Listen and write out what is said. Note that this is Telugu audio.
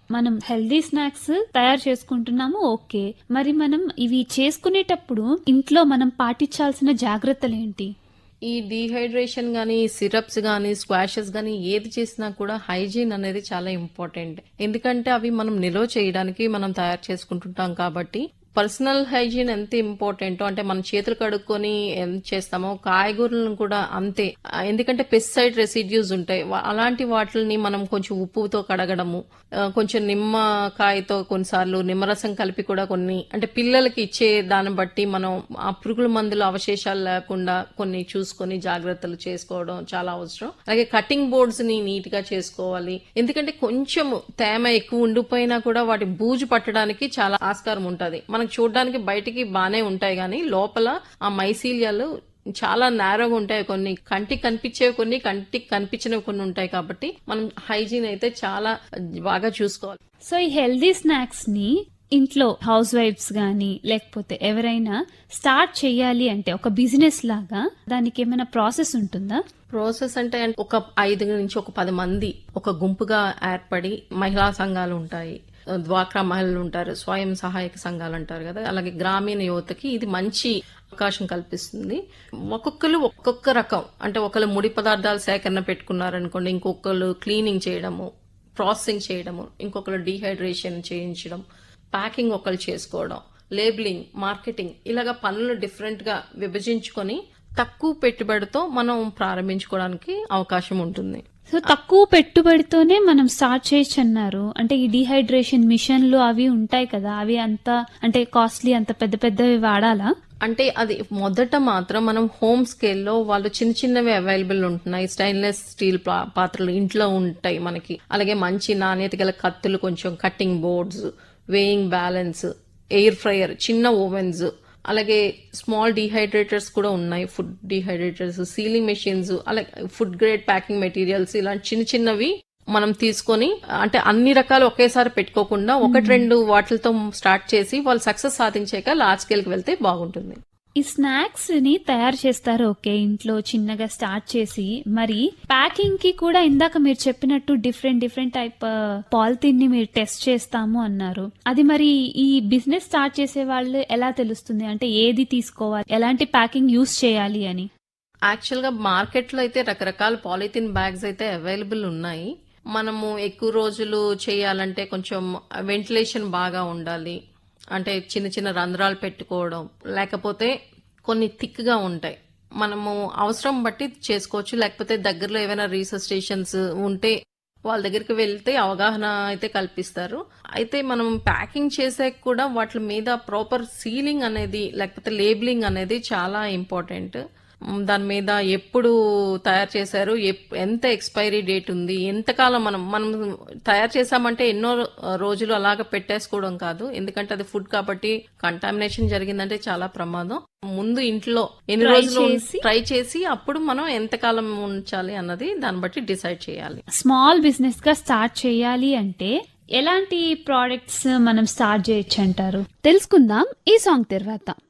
మనం హెల్దీ స్నాక్స్ తయారు చేసుకుంటున్నాము ఓకే మరి మనం ఇవి చేసుకునేటప్పుడు ఇంట్లో మనం పాటించాల్సిన జాగ్రత్తలు ఏంటి ఈ డీహైడ్రేషన్ గానీ సిరప్స్ గానీ స్క్వాషెస్ గానీ ఏది చేసినా కూడా హైజీన్ అనేది చాలా ఇంపార్టెంట్ ఎందుకంటే అవి మనం నిల్వ చేయడానికి మనం తయారు చేసుకుంటుంటాం కాబట్టి పర్సనల్ హైజీన్ ఎంత ఇంపార్టెంటో అంటే మన చేతులు కడుక్కొని ఎంత చేస్తామో కాయగూరలను కూడా అంతే ఆ, ఎందుకంటే పెస్టిసైడ్ రెసిడ్యూస్ ఉంటాయి వా- అలాంటి వాటిని మనం కొంచెం ఉప్పుతో కడగడము ఆ, కొంచెం నిమ్మకాయతో కొన్నిసార్లు నిమ్మరసం కలిపి కూడా కొన్ని అంటే పిల్లలకి ఇచ్చే దాన్ని బట్టి మనం ఆ పురుగుల మందుల అవశేషాలు లేకుండా కొన్ని చూసుకొని జాగ్రత్తలు చేసుకోవడం చాలా అవసరం అలాగే కటింగ్ బోర్డ్స్ ని నీట్ గా చేసుకోవాలి ఎందుకంటే కొంచెం తేమ ఎక్కువ ఉండిపోయినా కూడా వాటి బూజు పట్టడానికి చాలా ఆస్కారం ఉంటది మనకు చూడడానికి బయటికి బానే ఉంటాయి కానీ లోపల ఆ మైసీలియాలు చాలా నేరోగా ఉంటాయి కొన్ని కంటికి కనిపించేవి కొన్ని కంటికి కనిపించినవి కొన్ని ఉంటాయి కాబట్టి మనం హైజీన్ అయితే చాలా బాగా చూసుకోవాలి సో ఈ హెల్దీ స్నాక్స్ ని ఇంట్లో హౌస్ వైఫ్స్ గాని లేకపోతే ఎవరైనా స్టార్ట్ చేయాలి అంటే ఒక బిజినెస్ లాగా దానికి ఏమైనా ప్రాసెస్ ఉంటుందా ప్రాసెస్ అంటే ఒక ఐదు నుంచి ఒక పది మంది ఒక గుంపుగా ఏర్పడి మహిళా సంఘాలు ఉంటాయి డ్వాక్రా మహిళలు ఉంటారు స్వయం సహాయక సంఘాలు అంటారు కదా అలాగే గ్రామీణ యువతకి ఇది మంచి అవకాశం కల్పిస్తుంది ఒక్కొక్కరు ఒక్కొక్క రకం అంటే ఒకళ్ళు ముడి పదార్థాలు సేకరణ పెట్టుకున్నారనుకోండి ఇంకొకళ్ళు క్లీనింగ్ చేయడము ప్రాసెసింగ్ చేయడము ఇంకొకరు డీహైడ్రేషన్ చేయించడం ప్యాకింగ్ ఒకళ్ళు చేసుకోవడం లేబులింగ్ మార్కెటింగ్ ఇలాగ పనులు డిఫరెంట్ గా విభజించుకొని తక్కువ పెట్టుబడితో మనం ప్రారంభించుకోవడానికి అవకాశం ఉంటుంది సో తక్కువ పెట్టుబడితోనే మనం స్టార్ట్ చేయొచ్చు అన్నారు అంటే ఈ డిహైడ్రేషన్ మిషన్లు అవి ఉంటాయి కదా అవి అంత అంటే కాస్ట్లీ అంత పెద్ద పెద్దవి వాడాలా అంటే అది మొదట మాత్రం మనం హోమ్ స్కేల్లో వాళ్ళు చిన్న చిన్నవి అవైలబుల్ ఉంటున్నాయి స్టెయిన్లెస్ స్టీల్ పా- పాత్రలు ఇంట్లో ఉంటాయి మనకి అలాగే మంచి నాణ్యత గల కత్తులు కొంచెం cutting boards weighing balance air fryer చిన్న ఓవెన్స్ అలాగే స్మాల్ డీహైడ్రేటర్స్ కూడా ఉన్నాయి ఫుడ్ డీహైడ్రేటర్స్ సీలింగ్ మెషిన్స్ అలాగే ఫుడ్ గ్రేడ్ ప్యాకింగ్ మెటీరియల్స్ ఇలాంటి చిన్న చిన్నవి మనం తీసుకొని అంటే అన్ని రకాలు ఒకేసారి పెట్టుకోకుండా ఒకటి రెండు వాటిలతో స్టార్ట్ చేసి వాళ్ళు సక్సెస్ సాధించాక లార్జ్ స్కేల్ కి వెళ్తే బాగుంటుంది ఈ స్నాక్స్ ని తయారు చేస్తారు ఓకే ఇంట్లో చిన్నగా స్టార్ట్ చేసి మరి ప్యాకింగ్ కి కూడా ఇందాక మీరు చెప్పినట్టు డిఫరెంట్ డిఫరెంట్ టైప్ పాలిథిన్ ని మీరు టెస్ట్ చేస్తాము అన్నారు అది మరి ఈ బిజినెస్ స్టార్ట్ చేసే వాళ్ళు ఎలా తెలుస్తుంది అంటే ఏది తీసుకోవాలి ఎలాంటి ప్యాకింగ్ యూస్ చేయాలి అని యాక్చువల్ గా మార్కెట్ లో అయితే రకరకాల పాలిథిన్ బ్యాగ్స్ అయితే అవైలబుల్ ఉన్నాయి మనము ఎక్కువ రోజులు చేయాలంటే కొంచెం వెంటిలేషన్ బాగా ఉండాలి అంటే చిన్న చిన్న రంధ్రాలు పెట్టుకోవడం లేకపోతే కొన్ని థిక్ గా ఉంటాయి మనము అవసరం బట్టి చేసుకోవచ్చు లేకపోతే దగ్గరలో ఏమైనా రీసెర్చ్ స్టేషన్స్ ఉంటే వాళ్ళ దగ్గరికి వెళ్తే అవగాహన అయితే కల్పిస్తారు అయితే మనం ప్యాకింగ్ చేసాక కూడా వాటి మీద ప్రాపర్ సీలింగ్ అనేది లేకపోతే లేబులింగ్ అనేది చాలా ఇంపార్టెంట్ మ్, దాని మీద ఎప్పుడు తయారు చేశారు ఎప్- ఎంత ఎక్స్పైరీ డేట్ ఉంది ఎంతకాలం మనం మనం తయారు చేసామంటే ఎన్నో రోజులు అలాగ పెట్టేసుకోవడం కాదు ఎందుకంటే అది ఫుడ్ కాబట్టి కంటామినేషన్ జరిగిందంటే చాలా ప్రమాదం ముందు ఇంట్లో ఎన్ని Try రోజులు ఉం- చేసి- ట్రై చేసి అప్పుడు మనం ఎంతకాలం ఉంచాలి అన్నది దాన్ని బట్టి డిసైడ్ చేయాలి స్మాల్ బిజినెస్ గా స్టార్ట్ చేయాలి అంటే ఎలాంటి ప్రోడక్ట్స్ మనం స్టార్ట్ చేయొచ్చు అంటారు తెలుసుకుందాం ఈ సాంగ్ తర్వాత